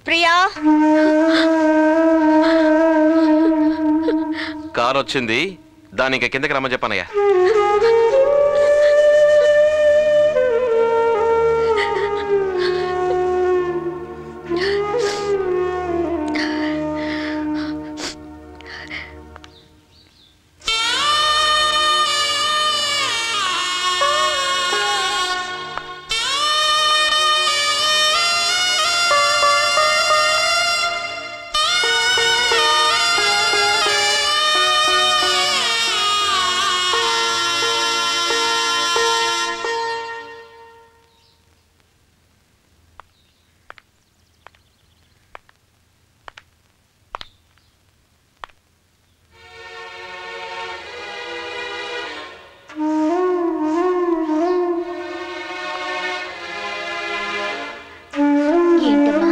Priya car వచ్చింది దాని ఇంకా కిందకి రమ్మని చెప్పానయ్యా ఏంటమ్మా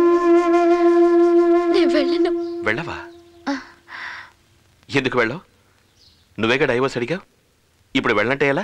నేను వెళ్ళను వెళ్ళవా ఎందుకు వెళ్ళవు నువ్వేగా డైవర్స్ అడిగావు ఇప్పుడు వెళ్ళంటే ఎలా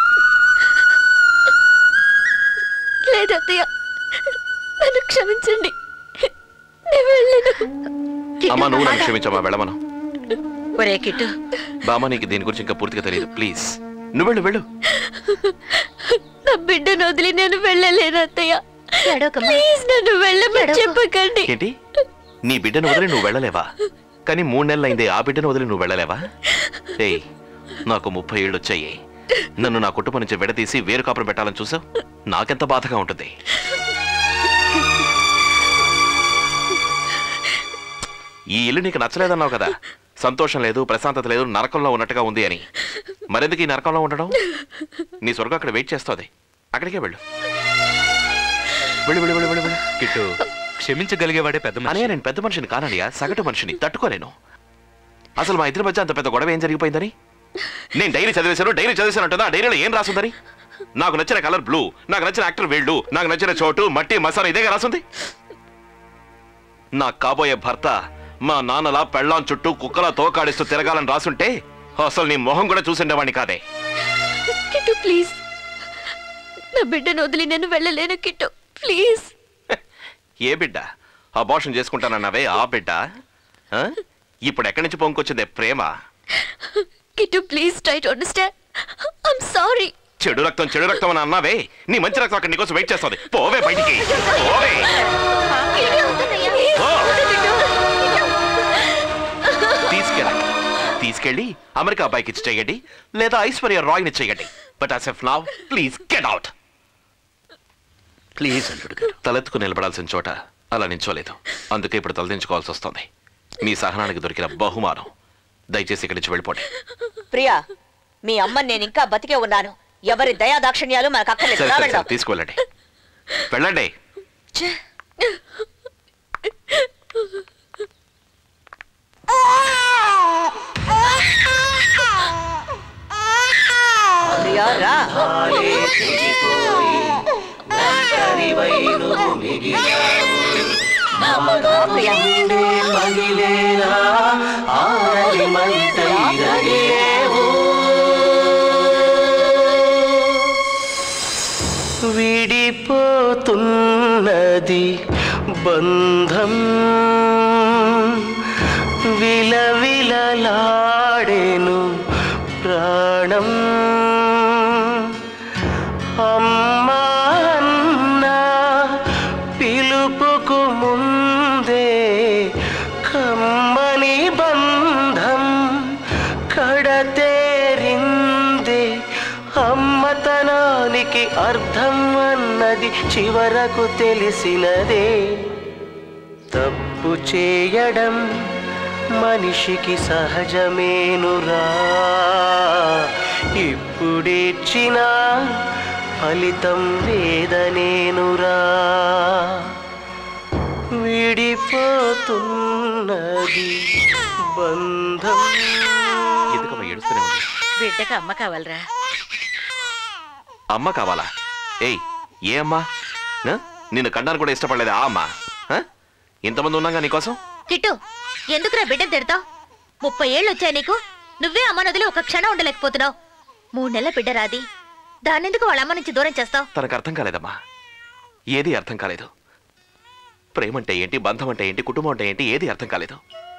లేదత్తయ్య నన్ను క్షమించండి నేను వెళ్ళను అమ్మా నువ్వు నన్ను క్షమించమ్మా వెళ్ళమను ఒరే కిట్టు బామ్మ నీకు దీని గురించి ఇంకా పూర్తిగా తెలియదు ప్లీజ్ నువ్వు వెళ్ళు వెళ్ళు నా బిడ్డను వదిలి నేను వెళ్ళలేను అత్తయ్య ప్లీజ్ నన్ను వెళ్ళమని చెప్పకండి ఏంటి నీ బిడ్డను వదిలి నువ్వు వెళ్ళలేవా కానీ మూడు నెలలు అయింది ఆ బిడ్డను వదిలి నువ్వు వెళ్ళలేవా ఏయ్ నాకు ముప్పై ఏళ్ళు వచ్చాయి నన్ను నా కుటుంబం నుంచి విడదీసి వేరు కాపురం పెట్టాలని చూసావు నాకెంత బాధగా ఉంటుంది ఈ ఇల్లు నీకు నచ్చలేదన్నావు కదా సంతోషం లేదు ప్రశాంతత లేదు నరకంలో ఉన్నట్టుగా ఉంది అని మరెందుకు ఈ నరకంలో ఉండడం నీ స్వర్గం అక్కడ వెయిట్ చేస్తుంది అక్కడికే వెళ్ళు వెళ్ళు వెళ్ళు వెళ్ళు వెళ్ళు వెళ్ళు కిట్టు క్షమించగలిగేవాడే పెద్ద అనే నేను పెద్ద మనిషిని కానడియా సగటు మనిషిని తట్టుకోలేను అసలు మా ఇద్దరి మధ్య అంత పెద్ద గొడవ ఏం జరిగిపోయిందని నేను డైరీ చదివేశాను డైరీ చదివేశాను అంటుందా డైరీలో ఏం రాసుందని నాకు నచ్చిన కలర్ బ్లూ నాకు నచ్చిన యాక్టర్ వీళ్ళు నాకు నచ్చిన చోటు మట్టి మసాలా ఇదేగా రాసుంది నా కాబోయే భర్త మా నాన్నలా పెళ్ళాం చుట్టూ కుక్కలా తోకాడిస్తూ తిరగాలని రాసుంటే అసలు నీ మొహం కూడా చూసిండేవాడిని కాదే కిట్టు ప్లీజ్ నా బిడ్డను వదిలి నేను వెళ్ళలేను కిట్టు ప్లీజ్ ఏ బిడ్డ అబార్షన్ చేసుకుంటానన్నావే ఆ బిడ్డ ఆ? ఇప్పుడు ఎక్కడి నుంచి పొంకొచ్చిందే ప్రేమ Kittu please try to understand I'm sorry చెడు రక్తం చెడు రక్తం అని అన్నావే నీ మంచి రక్తం అక్కడ నీకోసం వెయిట్ చేస్తుంది పోవే బయటికి పోవే ఓ! తీసుకెళ్ళండి తీసుకెళ్ళి అమెరికా అబ్బాయికి ఇచ్చి చేయండి లేదా ఐశ్వర్య రాయ్ని చేయండి but as of now please get out please అల్లుడు గారు తలెత్తుకు నిలబడాల్సిన చోట అలా నించోలేదు అందుకే ఇప్పుడు తలదించుకోవాల్సి వస్తుంది మీ సహనానికి దొరికిన బహుమానం దయచేసి ఇక్కడి నుంచి వెళ్ళిపోండి ప్రియా మీ అమ్మని నేను ఇంకా బతికే ఉన్నాను ఎవరి దయా దాక్షిణ్యాలు మనకు అక్కర్లేదు సరే రా సరే వెళ్దాం. సరే తీసుకువెళ్ళండి వెళ్ళండి ప్రియా రా ప్రియా విడిపోతున్నది బంధం విలవిలలాడెను ప్రాణం అమ్మా అన్న పిలుపుకు ముందే కమ్మని బంధం కడతేరింది అమ్మతనానికి అర్థం అన్నది చివరకు తెలిసినదే తప్పు చేయడం మనిషికి సహజమేనురా ఇప్పుడిచ్చిన ఫలితం లేదనేనురా విడిపోతున్నది బంధం ఎందుకమ్మా ఏడుస్తూనే ఉంది బిడ్డకు అమ్మ కావాలరా అమ్మ కావాలా ఏయ్ ఏ అమ్మా ఆ? నిన్ను కన్నాను కూడా ఇష్టపడలేదు ఆ అమ్మ ఆ? ఇంతమంది ఉన్నాగా నీకోసం కిట్టు ఎందుకురా బిడ్డను తిడతావు ముప్పై ఏళ్ళు వచ్చాయి నీకు నువ్వే అమ్మ నదిలో ఒక క్షణం ఉండలేకపోతున్నావు మూడు నెలల బిడ్డ రాది దాన్నెందుకు వాళ్ళ అమ్మ నుంచి దూరం చేస్తావు తనకు అర్థం కాలేదమ్మా ఏది అర్థం కాలేదు ప్రేమ అంటే ఏంటి బంధం అంటే ఏంటి కుటుంబం అంటే ఏంటి ఏది అర్థం కాలేదు